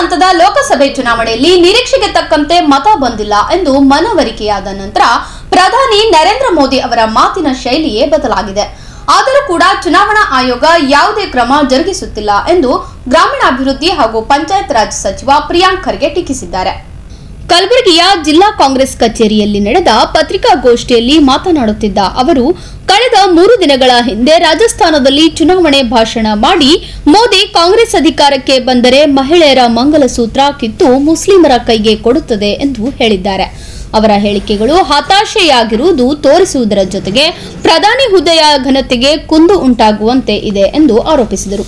ಹಂತದ ಲೋಕಸಭೆ ಚುನಾವಣೆಯಲ್ಲಿ ನಿರೀಕ್ಷೆಗೆ ತಕ್ಕಂತೆ ಮತ ಬಂದಿಲ್ಲ ಎಂದು ಮನವರಿಕೆಯಾದ ನಂತರ ಪ್ರಧಾನಿ ನರೇಂದ್ರ ಮೋದಿ ಅವರ ಮಾತಿನ ಶೈಲಿಯೇ ಬದಲಾಗಿದೆ ಆದರೂ ಕೂಡ ಚುನಾವಣಾ ಆಯೋಗ ಯಾವುದೇ ಕ್ರಮ ಜರುಗಿಸುತ್ತಿಲ್ಲ ಎಂದು ಗ್ರಾಮೀಣಾಭಿವೃದ್ಧಿ ಹಾಗೂ ಪಂಚಾಯತ್ ರಾಜ್ ಸಚಿವ ಪ್ರಿಯಾಂಕ್ ಖರ್ಗೆ ಟೀಕಿಸಿದ್ದಾರೆ ಕಲಬುರಗಿಯ ಜಿಲ್ಲಾ ಕಾಂಗ್ರೆಸ್ ಕಚೇರಿಯಲ್ಲಿ ನಡೆದ ಪತ್ರಿಕಾಗೋಷ್ಠಿಯಲ್ಲಿ ಮಾತನಾಡುತ್ತಿದ್ದ ಅವರು ಕಳೆದ ಮೂರು ದಿನಗಳ ಹಿಂದೆ ರಾಜಸ್ಥಾನದಲ್ಲಿ ಚುನಾವಣೆ ಭಾಷಣ ಮಾಡಿ ಮೋದಿ ಕಾಂಗ್ರೆಸ್ ಅಧಿಕಾರಕ್ಕೆ ಬಂದರೆ ಮಹಿಳೆಯರ ಮಂಗಲಸೂತ್ರ ಕಿತ್ತು ಮುಸ್ಲಿಮರ ಕೈಗೆ ಕೊಡುತ್ತದೆ ಎಂದು ಹೇಳಿದ್ದಾರೆ ಅವರ ಹೇಳಿಕೆಗಳು ಹತಾಶೆಯಾಗಿರುವುದು ತೋರಿಸುವುದರ ಜೊತೆಗೆ ಪ್ರಧಾನಿ ಹುದ್ದೆಯ ಘನತೆಗೆ ಕುಂದು ಉಂಟಾಗುವಂತೆ ಇದೆ ಎಂದು ಆರೋಪಿಸಿದರು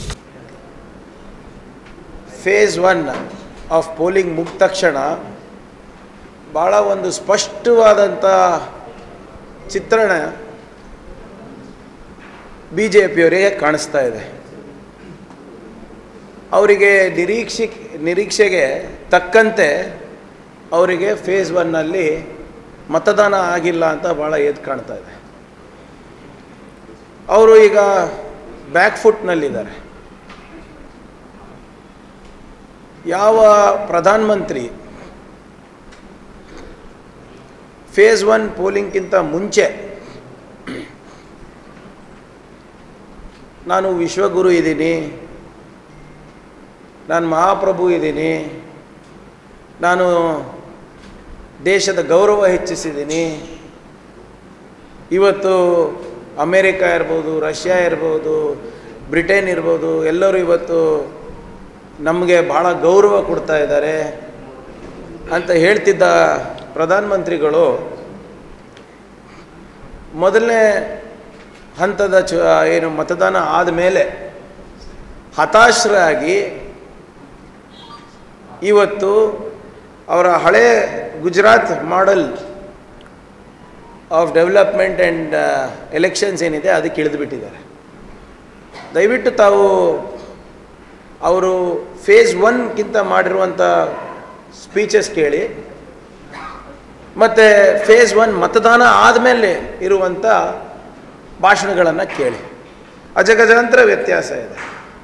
ಫೇಸ್ ಒನ್ ಆಫ್ ಪೋಲಿಂಗ್ ಮುಗಿದ ತಕ್ಷಣ ಭಾಳ ಒಂದು ಸ್ಪಷ್ಟವಾದಂಥ ಚಿತ್ರಣ ಬಿ ಜೆ ಪಿಯವರಿಗೆ ಕಾಣಿಸ್ತಾ ಇದೆ ಅವರಿಗೆ ನಿರೀಕ್ಷೆ ನಿರೀಕ್ಷೆಗೆ ತಕ್ಕಂತೆ ಅವರಿಗೆ ಫೇಸ್ ಒನ್ನಲ್ಲಿ ಮತದಾನ ಆಗಿಲ್ಲ ಅಂತ ಭಾಳ ಎದ್ದು ಕಾಣ್ತಾ ಇದೆ ಅವರು ಈಗ ಬ್ಯಾಕ್ ಫುಟ್ನಲ್ಲಿದ್ದಾರೆ ಯಾವ ಪ್ರಧಾನಮಂತ್ರಿ ಫೇಸ್ ಒನ್ ಪೋಲಿಂಗ್ಗಿಂತ ಮುಂಚೆ ನಾನು ವಿಶ್ವಗುರು ಇದ್ದೀನಿ ನಾನು ಮಹಾಪ್ರಭು ಇದ್ದೀನಿ ನಾನು ದೇಶದ ಗೌರವ ಹೆಚ್ಚಿಸಿದ್ದೀನಿ ಇವತ್ತು ಅಮೇರಿಕ ಇರ್ಬೋದು ರಷ್ಯಾ ಇರ್ಬೋದು ಬ್ರಿಟನ್ ಇರ್ಬೋದು ಎಲ್ಲರೂ ಇವತ್ತು ನಮಗೆ ಭಾಳ ಗೌರವ ಕೊಡ್ತಾ ಇದ್ದಾರೆ ಅಂತ ಹೇಳ್ತಿದ್ದ ಪ್ರಧಾನಮಂತ್ರಿಗಳು ಮೊದಲನೇ ಹಂತದ ಚು ಏನು ಮತದಾನ ಆದಮೇಲೆ ಹತಾಶರಾಗಿ ಇವತ್ತು ಅವರ ಹಳೆ Gujarat model of development and elections ಏನಿದೆ ಅದಕ್ಕೆ ಇಳಿದುಬಿಟ್ಟಿದ್ದಾರೆ ದಯವಿಟ್ಟು ತಾವು ಅವರು ಫೇಸ್ ಒನ್ಗಿಂತ ಮಾಡಿರುವಂಥ ಸ್ಪೀಚಸ್ ಕೇಳಿ ಮತ್ತು ಫೇಸ್ ಒನ್ ಮತದಾನ ಆದಮೇಲೆ ಇರುವಂಥ ಭಾಷಣಗಳನ್ನು ಕೇಳಿ ಅಜಗಜಾಂತರ ವ್ಯತ್ಯಾಸ ಇದೆ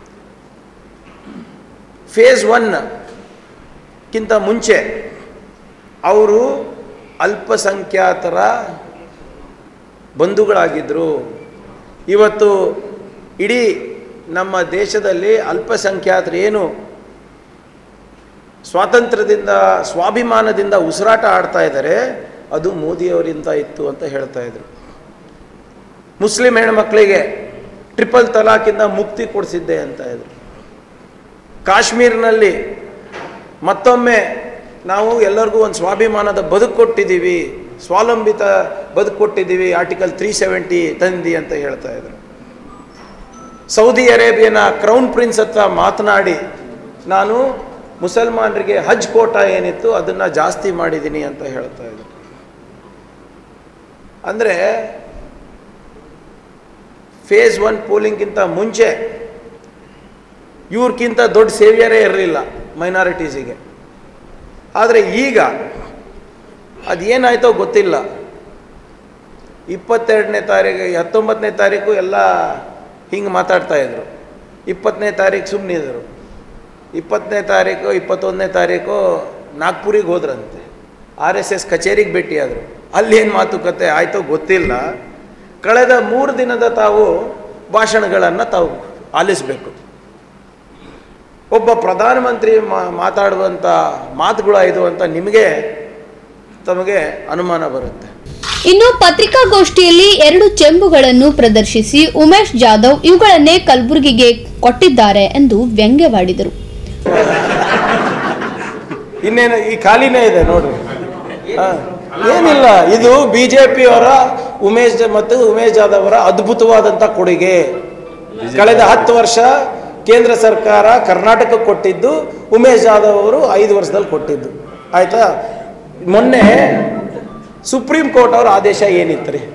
ಫೇಸ್ ಒನ್ಕ್ಕಿಂತ ಮುಂಚೆ ಅವರು ಅಲ್ಪಸಂಖ್ಯಾತರ ಬಂಧುಗಳಾಗಿದ್ದರು ಇವತ್ತು ಇಡೀ ನಮ್ಮ ದೇಶದಲ್ಲಿ ಅಲ್ಪಸಂಖ್ಯಾತರು ಏನು ಸ್ವಾತಂತ್ರ್ಯದಿಂದ ಸ್ವಾಭಿಮಾನದಿಂದ ಉಸಿರಾಟ ಆಡ್ತಾ ಇದ್ದಾರೆ ಅದು ಮೋದಿಯವರಿಂದ ಇತ್ತು ಅಂತ ಹೇಳ್ತಾ ಇದ್ರು ಮುಸ್ಲಿಂ ಹೆಣ್ಮಕ್ಳಿಗೆ ಟ್ರಿಪಲ್ ತಲಾಕಿಂದ ಮುಕ್ತಿ ಕೊಡಿಸಿದ್ದೆ ಅಂತ ಇದ್ರು ಕಾಶ್ಮೀರ್ನಲ್ಲಿ ಮತ್ತೊಮ್ಮೆ ನಾವು ಎಲ್ಲರಿಗೂ ಒಂದು ಸ್ವಾಭಿಮಾನದ ಬದುಕು ಕೊಟ್ಟಿದ್ದೀವಿ ಸ್ವಾವಲಂಬಿತ ಬದುಕು ಕೊಟ್ಟಿದ್ದೀವಿ ಆರ್ಟಿಕಲ್ ತ್ರೀ ಸೆವೆಂಟಿ ತಂದಿ ಅಂತ ಹೇಳ್ತಾ ಇದ್ರು ಸೌದಿ ಅರೇಬಿಯನ ಕ್ರೌನ್ ಪ್ರಿನ್ಸ್ ಹತ್ರ ಮಾತನಾಡಿ ನಾನು ಮುಸಲ್ಮಾನರಿಗೆ ಹಜ್ ಕೋಟ ಏನಿತ್ತು ಅದನ್ನು ಜಾಸ್ತಿ ಮಾಡಿದ್ದೀನಿ ಅಂತ ಹೇಳ್ತಾ ಇದ್ರು ಅಂದರೆ ಫೇಸ್ ಒನ್ ಪೋಲಿಂಗ್ಗಿಂತ ಮುಂಚೆ ಇವ್ರಕ್ಕಿಂತ ದೊಡ್ಡ ಸೇವಿಯರೇ ಇರಲಿಲ್ಲ ಮೈನಾರಿಟೀಸಿಗೆ ಆದರೆ ಈಗ ಅದೇನಾಯ್ತೋ ಗೊತ್ತಿಲ್ಲ ಇಪ್ಪತ್ತೆರಡನೇ ತಾರೀಕು ಹತ್ತೊಂಬತ್ತನೇ ತಾರೀಕು ಎಲ್ಲ ಹಿಂಗೆ ಮಾತಾಡ್ತಾ ಇದ್ರು ಇಪ್ಪತ್ತನೇ ತಾರೀಕು ಸುಮ್ಮನಿದ್ರು ಇಪ್ಪತ್ತನೇ ತಾರೀಕು ಇಪ್ಪತ್ತೊಂದನೇ ತಾರೀಕು ನಾಗ್ಪುರಿಗೆ ಹೋದ್ರಂತೆ ಆರ್ ಎಸ್ ಎಸ್ ಕಚೇರಿಗೆ ಭೇಟಿಯಾದರು ಅಲ್ಲಿ ಏನು ಮಾತುಕತೆ ಆಯಿತೋ ಗೊತ್ತಿಲ್ಲ ಕಳೆದ ಮೂರು ದಿನದ ತಾವು ಭಾಷಣಗಳನ್ನು ತಾವು ಆಲಿಸಬೇಕು ಒಬ್ಬ ಪ್ರಧಾನಮಂತ್ರಿ ಮಾ- ಮಾತಾಡುವಂಥ ಮಾತುಗಳು ಇದು ಅಂತ ನಿಮಗೆ ತಮಗೆ ಅನುಮಾನ ಬರುತ್ತೆ ಇನ್ನು ಪತ್ರಿಕಾಗೋಷ್ಠಿಯಲ್ಲಿ ಎರಡು ಚೆಂಬುಗಳನ್ನು ಪ್ರದರ್ಶಿಸಿ ಉಮೇಶ್ ಜಾಧವ್ ಇವುಗಳನ್ನೇ ಕಲಬುರಗಿಗೆ ಕೊಟ್ಟಿದ್ದಾರೆ ಎಂದು ವ್ಯಂಗ್ಯವಾಡಿದರು ಇನ್ನೇನು ಈ ಖಾಲಿನೇ ಇದೆ ನೋಡ್ರಿ ಹಾ. ಏನಿಲ್ಲ ಇದು ಬಿ ಜೆ ಪಿಯವರ ಉಮೇಶ್ ಜ- ಮತ್ತು ಉಮೇಶ್ ಜಾಧವ್ ಅವರ ಅದ್ಭುತವಾದಂಥ ಕೊಡುಗೆ ಕಳೆದ ಹತ್ತು ವರ್ಷ ಕೇಂದ್ರ ಸರ್ಕಾರ ಕರ್ನಾಟಕಕ್ಕೆ ಕೊಟ್ಟಿದ್ದು ಉಮೇಶ್ ಜಾಧವ್ ಅವರು ಐದು ವರ್ಷದಲ್ಲಿ ಕೊಟ್ಟಿದ್ದು ಆಯ್ತಾ ಮೊನ್ನೆ ಸುಪ್ರೀಂ ಕೋರ್ಟ್ ಅವರ ಆದೇಶ ಏನಿತ್ತು ರೀ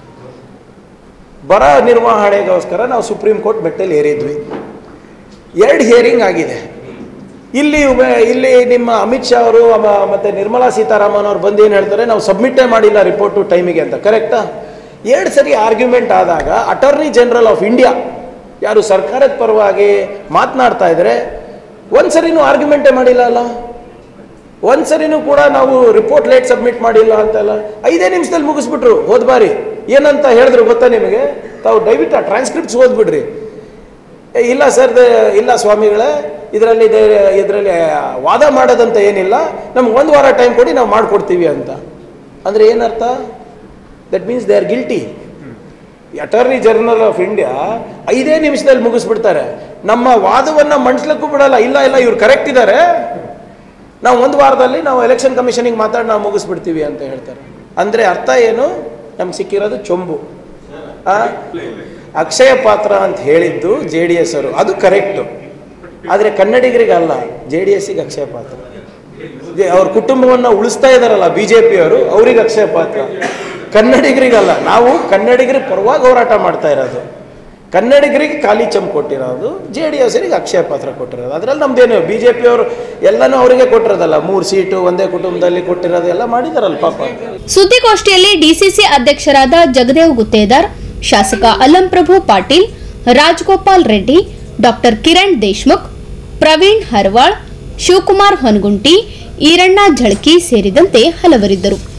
ಬರ ನಿರ್ವಹಣೆಗೋಸ್ಕರ ನಾವು ಸುಪ್ರೀಂ ಕೋರ್ಟ್ ಮೆಟ್ಟಲ್ಲಿ ಏರಿದ್ವಿ ಎರಡು ಹಿಯರಿಂಗ್ ಆಗಿದೆ ಇಲ್ಲಿ ಉಮೆ- ಇಲ್ಲಿ ನಿಮ್ಮ ಅಮಿತ್ ಶಾ ಅವರು ಅಮ- ಮತ್ತೆ ನಿರ್ಮಲಾ ಸೀತಾರಾಮನ್ ಅವ್ರು ಬಂದು ಏನು ಹೇಳ್ತಾರೆ ನಾವು ಸಬ್ಮಿಟೇ ಮಾಡಿಲ್ಲ ರಿಪೋರ್ಟು ಟೈಮಿಗೆ ಅಂತ ಕರೆಕ್ಟಾ ಎರಡು ಸರಿ ಆರ್ಗ್ಯುಮೆಂಟ್ ಆದಾಗ ಅಟಾರ್ನಿ ಜನರಲ್ ಆಫ್ ಇಂಡಿಯಾ ಯಾರು ಸರ್ಕಾರದ ಪರವಾಗಿ ಮಾತನಾಡ್ತಾ ಇದ್ದಾರೆ ಒಂದ್ಸರಿನೂ ಆರ್ಗ್ಯುಮೆಂಟೇ ಮಾಡಿಲ್ಲ ಅಲ್ಲ ಒಂದ್ಸರಿನೂ ಕೂಡ ನಾವು ರಿಪೋರ್ಟ್ ಲೇಟ್ ಸಬ್ಮಿಟ್ ಮಾಡಿಲ್ಲ ಅಂತೆಲ್ಲ ಐದೇ ನಿಮಿಷದಲ್ಲಿ ಮುಗಿಸ್ಬಿಟ್ರು ಹೋದ ಬಾರಿ ಏನಂತ ಹೇಳಿದ್ರು ಗೊತ್ತಾ ನಿಮಗೆ ತಾವು ದಯವಿಟ್ಟು ಆ ಟ್ರಾನ್ಸ್ಕ್ರಿಪ್ಟ್ಸ್ ಓದ್ಬಿಡ್ರಿ ಏ, ಇಲ್ಲ ಸರ್ ಇಲ್ಲ ಸ್ವಾಮಿಗಳೇ ಇದರಲ್ಲಿ ಇದರಲ್ಲಿ ವಾದ ಮಾಡೋದಂತ ಏನಿಲ್ಲ ನಮ್ಗೆ ಒಂದು ವಾರ ಟೈಮ್ ಕೊಡಿ ನಾವು ಮಾಡಿಕೊಡ್ತೀವಿ ಅಂತ ಅಂದರೆ ಏನರ್ಥ that means they are guilty attorney general of India ಐದೇ ನಿಮಿಷದಲ್ಲಿ ಮುಗಿಸ್ಬಿಡ್ತಾರೆ ನಮ್ಮ ವಾದವನ್ನು ಮಂಡಿಸ್ಲಿಕ್ಕೂ ಬಿಡಲ್ಲ ಇಲ್ಲ ಇಲ್ಲ ಇವ್ರು ಕರೆಕ್ಟ್ ಇದ್ದಾರೆ ನಾವು ಒಂದು ವಾರದಲ್ಲಿ ನಾವು ಎಲೆಕ್ಷನ್ ಕಮಿಷನಿಗೆ ಮಾತಾಡಿ ನಾವು ಮುಗಿಸ್ಬಿಡ್ತೀವಿ ಅಂತ ಹೇಳ್ತಾರೆ ಅಂದರೆ ಅರ್ಥ ಏನು ನಮ್ಗೆ ಸಿಕ್ಕಿರೋದು ಚೊಂಬು ಆ? ಅಕ್ಷಯ ಪಾತ್ರ ಅಂತ ಹೇಳಿದ್ದು ಜೆ ಡಿ ಎಸ್ ಅವರು ಅದು ಕರೆಕ್ಟು ಆದರೆ ಕನ್ನಡಿಗರಿಗೆ ಅಲ್ಲ ಜೆ ಡಿ ಎಸ್ಸಿಗೆ ಅಕ್ಷಯ ಪಾತ್ರ ಜೆ- ಅವ್ರ ಕುಟುಂಬವನ್ನು ಉಳಿಸ್ತಾ ಇದ್ದಾರಲ್ಲ ಬಿ ಜೆ ಪಿಯವರು ಅವ್ರಿಗೆ ಅಕ್ಷಯ ಪಾತ್ರ ಕನ್ನಡಿಗರಿಗಲ್ಲ ನಾವು ಕನ್ನಡಿಗರ ಪರವಾಗಿ ಹೋರಾಟ ಮಾಡ್ತಾ ಇರೋದು ಕನ್ನಡಿಗರಿಗೆ ಖಾಲಿ ಚಂಪ್ ಕೊಟ್ಟಿರೋದು ಜೆ ಡಿ ಎಸ್ರಿಗೆ ಅಕ್ಷಯ ಪಾತ್ರ ಕೊಟ್ಟಿರೋದು ಅದರಲ್ಲಿ ನಮ್ದೇನು ಬಿ ಜೆ ಪಿಯವರು ಎಲ್ಲನೂ ಅವರಿಗೆ ಕೊಟ್ಟಿರೋದಲ್ಲ ಮೂರು ಸೀಟು ಒಂದೇ ಕುಟುಂಬದಲ್ಲಿ ಕೊಟ್ಟಿರೋದು ಎಲ್ಲ ಮಾಡಿದಾರಲ್ಲ ಪಾಪ ಸುದ್ದಿಗೋಷ್ಠಿಯಲ್ಲಿ ಡಿಸಿಸಿ ಅಧ್ಯಕ್ಷರಾದ ಜಗದೇವ್ ಗುತ್ತೇದಾರ್ ಶಾಸಕ ಅಲ್ಲಂಪ್ರಭು ಪಾಟೀಲ್ ರಾಜಗೋಪಾಲ್ ರೆಡ್ಡಿ ಡಾಕ್ಟರ್ ಕಿರಣ್ ದೇಶ್ಮುಖ್ ಪ್ರವೀಣ್ ಹರ್ವಾಳ್ ಶಿವಕುಮಾರ್ ಹೊನಗುಂಟಿ ಈರಣ್ಣ ಝಳಕಿ ಸೇರಿದಂತೆ ಹಲವರಿದ್ದರು